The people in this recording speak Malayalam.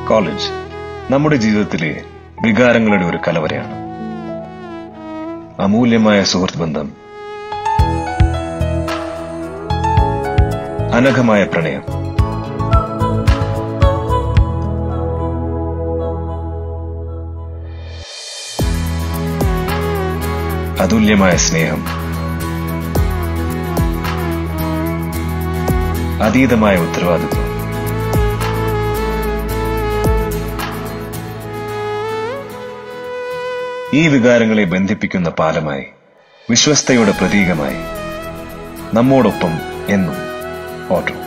കോളേജ് നമ്മുടെ ജീവിതത്തിലെ വികാരങ്ങളുടെ ഒരു കലവറയാണ് അമൂല്യമായ സുഹൃത്ത് ബന്ധം അനഘമായ പ്രണയം അതുല്യമായ സ്നേഹം അതീതമായ ഉത്തരവാദിത്വം ഈ വികാരങ്ങളെ ബന്ധിപ്പിക്കുന്ന പാലമായി വിശ്വസ്തയുടെ പ്രതീകമായി നമ്മോടൊപ്പം എന്നും ഓട്ടോ